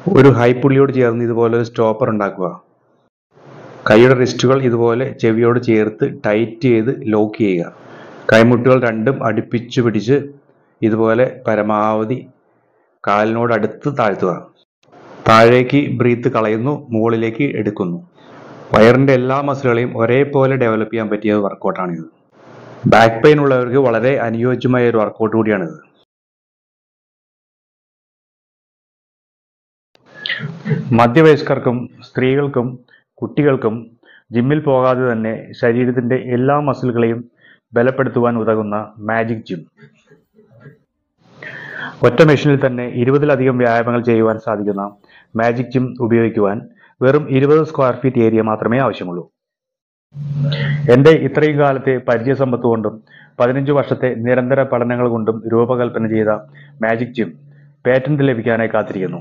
ഒരു ഹൈ പുള്ളിയോട് ചേർന്ന് ഇതുപോലെ ഒരു സ്റ്റോപ്പർ ഉണ്ടാക്കുക കൈയുടെ റിസ്റ്റുകൾ ഇതുപോലെ ചെവിയോട് ചേർത്ത് ടൈറ്റ് ചെയ്ത് ലോക്ക് ചെയ്യുക കൈമുട്ടുകൾ രണ്ടും അടുപ്പിച്ചു പിടിച്ച് ഇതുപോലെ പരമാവധി കാലിനോട് അടുത്ത് താഴ്ത്തുക താഴേക്ക് ബ്രീത്ത് കളയുന്നു മുകളിലേക്ക് എടുക്കുന്നു വയറിൻ്റെ എല്ലാ മസിലുകളെയും ഒരേപോലെ ഡെവലപ്പ് ചെയ്യാൻ പറ്റിയ വർക്കൗട്ടാണിത് ബാക്ക് പെയിൻ ഉള്ളവർക്ക് വളരെ അനുയോജ്യമായ ഒരു വർക്കൗട്ട് കൂടിയാണിത് മധ്യവയസ്കർക്കും സ്ത്രീകൾക്കും കുട്ടികൾക്കും ജിമ്മിൽ പോകാതെ തന്നെ ശരീരത്തിന്റെ എല്ലാ മസിലുകളെയും ബലപ്പെടുത്തുവാൻ ഉതകുന്ന മാജിക് ജിം ഒറ്റ മെഷീനിൽ തന്നെ ഇരുപതിലധികം വ്യായാമങ്ങൾ ചെയ്യുവാൻ സാധിക്കുന്ന മാജിക് ജിം ഉപയോഗിക്കുവാൻ വെറും ഇരുപത് സ്ക്വയർ ഫീറ്റ് ഏരിയ മാത്രമേ ആവശ്യമുള്ളൂ എൻ്റെ ഇത്രയും കാലത്തെ പരിചയസമ്പത്ത് കൊണ്ടും പതിനഞ്ച് വർഷത്തെ നിരന്തര പഠനങ്ങൾ കൊണ്ടും രൂപകൽപ്പന ചെയ്ത മാജിക് ജിം പേറ്റന്റ് ലഭിക്കാനായി കാത്തിരിക്കുന്നു